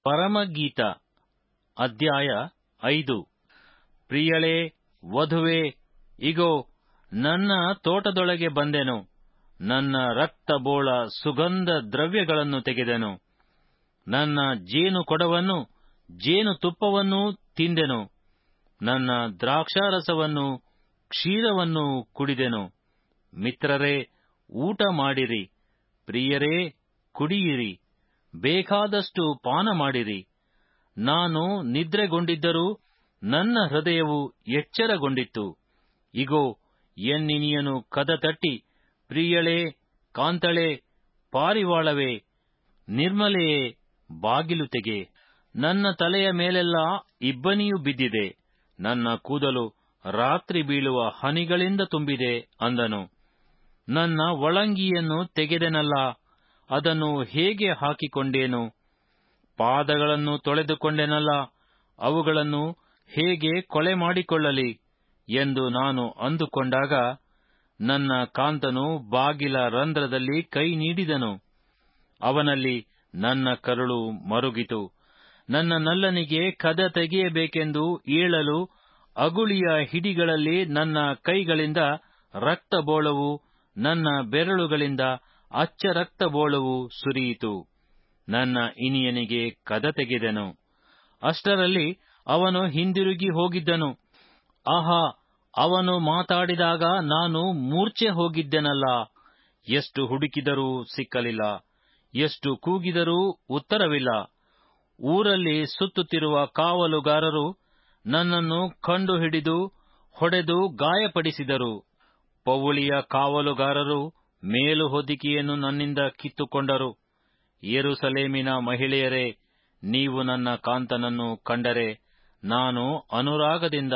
ಪರಮಗೀತ ಅಧ್ಯಾಯ ಐದು ಪ್ರಿಯಳೇ ವಧುವೆ ಇಗೋ ನನ್ನ ತೋಟದೊಳಗೆ ಬಂದೆನು ನನ್ನ ರಕ್ತಬೋಳ ಸುಗಂಧ ದ್ರವ್ಯಗಳನ್ನು ತೆಗೆದೆನು ನನ್ನ ಜೇನು ಕೊಡವನ್ನು ಜೇನು ತುಪ್ಪವನ್ನೂ ತಿಂದೆನು ನನ್ನ ದ್ರಾಕ್ಷಾರಸವನ್ನು ಕ್ಷೀರವನ್ನು ಕುಡಿದೆನು ಮಿತ್ರರೇ ಊಟ ಮಾಡಿರಿ ಪ್ರಿಯರೇ ಕುಡಿಯಿರಿ ಬೇಕಾದಷ್ಟು ಪಾನ ಮಾಡಿರಿ ನಾನು ನಿದ್ರೆಗೊಂಡಿದ್ದರೂ ನನ್ನ ಹೃದಯವು ಎಚ್ಚರಗೊಂಡಿತ್ತು ಇಗೋ ಎನ್ನಿನಿಯನು ಕದ ತಟ್ಟಿ ಪ್ರಿಯಳೇ ಕಾಂತಳೇ ಪಾರಿವಾಳವೇ ನಿರ್ಮಲೆಯೇ ಬಾಗಿಲು ತೆಗೆ ನನ್ನ ತಲೆಯ ಮೇಲೆಲ್ಲ ಇಬ್ಬನಿಯು ಬಿದ್ದಿದೆ ನನ್ನ ಕೂದಲು ರಾತ್ರಿ ಬೀಳುವ ಹನಿಗಳಿಂದ ತುಂಬಿದೆ ಅಂದನು ನನ್ನ ಒಳಂಗಿಯನ್ನು ತೆಗೆದೆನಲ್ಲ ಅದನ್ನು ಹೇಗೆ ಹಾಕಿಕೊಂಡೇನು ಪಾದಗಳನ್ನು ತೊಳೆದುಕೊಂಡೆನಲ್ಲ ಅವುಗಳನ್ನು ಹೇಗೆ ಕೊಳೆ ಮಾಡಿಕೊಳ್ಳಲಿ ಎಂದು ನಾನು ಅಂದುಕೊಂಡಾಗ ನನ್ನ ಕಾಂತನು ಬಾಗಿಲ ರಂಧ್ರದಲ್ಲಿ ಕೈ ನೀಡಿದನು ಅವನಲ್ಲಿ ನನ್ನ ಕರುಳು ಮರುಗಿತು ನನ್ನ ನಲ್ಲನಿಗೆ ಕದ ತೆಗೆಯಬೇಕೆಂದು ಏಳಲು ಅಗುಳಿಯ ಹಿಡಿಗಳಲ್ಲಿ ನನ್ನ ಕೈಗಳಿಂದ ರಕ್ತಬೋಳವು ನನ್ನ ಬೆರಳುಗಳಿಂದ ಅಚ್ಚ ರಕ್ತಬೋಳವು ಸುರಿಯಿತು ನನ್ನ ಇನಿಯನಿಗೆ ಕದ ತೆಗೆದೆನು ಅಷ್ಟರಲ್ಲಿ ಅವನು ಹಿಂದಿರುಗಿ ಹೋಗಿದ್ದನು ಆಹಾ ಅವನು ಮಾತಾಡಿದಾಗ ನಾನು ಮೂರ್ಛೆ ಹೋಗಿದ್ದೆನಲ್ಲ ಎಷ್ಟು ಹುಡುಕಿದರೂ ಸಿಕ್ಕಲಿಲ್ಲ ಎಷ್ಟು ಕೂಗಿದರೂ ಉತ್ತರವಿಲ್ಲ ಊರಲ್ಲಿ ಸುತ್ತುತ್ತಿರುವ ಕಾವಲುಗಾರರು ನನ್ನನ್ನು ಕಂಡು ಹಿಡಿದು ಹೊಡೆದು ಗಾಯಪಡಿಸಿದರು ಪೌಳಿಯ ಕಾವಲುಗಾರರು ಮೇಲು ಹೊದಿಕೆಯನ್ನು ನನ್ನಿಂದ ಕಿತ್ತುಕೊಂಡರು ಯೆರೂಸಲೇಮಿನ ಮಹಿಳೆಯರೇ ನೀವು ನನ್ನ ಕಾಂತನನ್ನು ಕಂಡರೆ ನಾನು ಅನುರಾಗದಿಂದ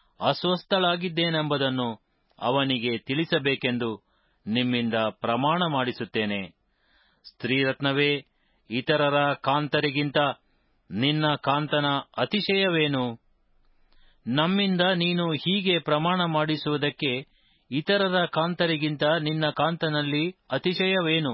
ಅಸ್ವಸ್ಥಳಾಗಿದ್ದೇನೆಂಬುದನ್ನು ಅವನಿಗೆ ತಿಳಿಸಬೇಕೆಂದು ನಿಮ್ಮಿಂದ ಪ್ರಮಾಣ ಮಾಡಿಸುತ್ತೇನೆ ಸ್ತ್ರೀರತ್ನವೇ ಇತರರ ಕಾಂತರಿಗಿಂತ ನಿನ್ನ ಕಾಂತನ ಅತಿಶಯವೇನು ನಮ್ಮಿಂದ ನೀನು ಹೀಗೆ ಪ್ರಮಾಣ ಮಾಡಿಸುವುದಕ್ಕೆ ಇತರರ ಕಾಂತರಿಗಿಂತ ನಿನ್ನ ಕಾಂತನಲ್ಲಿ ಅತಿಶಯವೇನು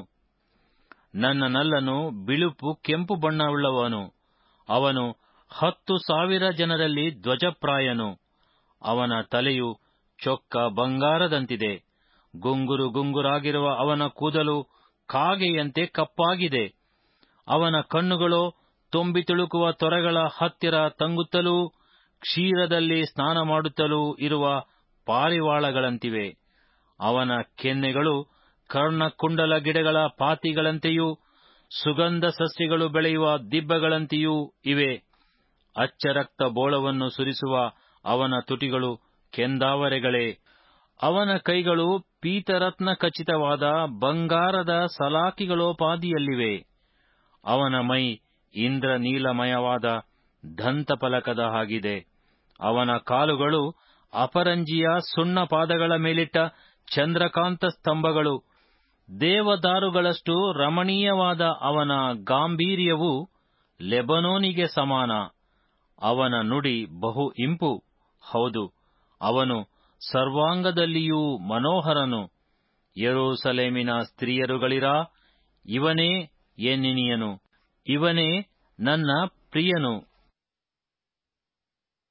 ನನ್ನ ನಲ್ಲನು ಬಿಳುಪು ಕೆಂಪು ಬಣ್ಣವುಳ್ಳವನು ಅವನು ಹತ್ತು ಸಾವಿರ ಜನರಲ್ಲಿ ಧ್ವಜಪ್ರಾಯನು ಅವನ ತಲೆಯು ಚೊಕ್ಕ ಬಂಗಾರದಂತಿದೆ ಗುಂಗುರು ಗುಂಗುರಾಗಿರುವ ಅವನ ಕೂದಲು ಕಾಗೆಯಂತೆ ಕಪ್ಪಾಗಿದೆ ಅವನ ಕಣ್ಣುಗಳು ತುಂಬಿ ತುಳುಕುವ ತೊರೆಗಳ ಹತ್ತಿರ ತಂಗುತ್ತಲೂ ಕ್ಷೀರದಲ್ಲಿ ಸ್ನಾನ ಮಾಡುತ್ತಲೂ ಇರುವ ಪಾರಿವಾಳಗಳಂತಿವೆ ಅವನ ಕೆನ್ನೆಗಳು ಕರ್ಣಕುಂಡಲ ಗಿಡಗಳ ಪಾತಿಗಳಂತೆಯೂ ಸುಗಂಧ ಸಸ್ಯಗಳು ಬೆಳೆಯುವ ದಿಬ್ಬಗಳಂತೆಯೂ ಇವೆ ಅಚ್ಚರಕ್ತ ಬೋಳವನ್ನು ಸುರಿಸುವ ಅವನ ತುಟಿಗಳು ಕೆಂದಾವರೆಗಳೇ ಅವನ ಕೈಗಳು ಪೀತರತ್ನ ಖಚಿತವಾದ ಬಂಗಾರದ ಸಲಾಕಿಗಳೋಪಾದಿಯಲ್ಲಿವೆ ಅವನ ಮೈ ಇಂದ್ರನೀಲಮಯವಾದ ದಂತಫಲಕದ ಹಾಗಿದೆ ಅವನ ಕಾಲುಗಳು ಅಪರಂಜಿಯ ಸುಣ್ಣ ಪಾದಗಳ ಮೇಲಿಟ್ಟ ಚಂದ್ರಕಾಂತ ಸ್ತಂಭಗಳು ದೇವದಾರುಗಳಷ್ಟು ರಮಣೀಯವಾದ ಅವನ ಗಾಂಭೀರ್ಯವು ಲೆಬನೋನಿಗೆ ಸಮಾನ ಅವನ ನುಡಿ ಬಹು ಇಂಪು ಹೌದು ಅವನು ಸರ್ವಾಂಗದಲ್ಲಿಯೂ ಮನೋಹರನು ಯೆರೂಸಲೇಮಿನ ಸ್ತ್ರೀಯರುಗಳಿರಾ ಇವನೇ ಎನ್ನಿನಿಯನು ಇವನೇ ನನ್ನ ಪ್ರಿಯನು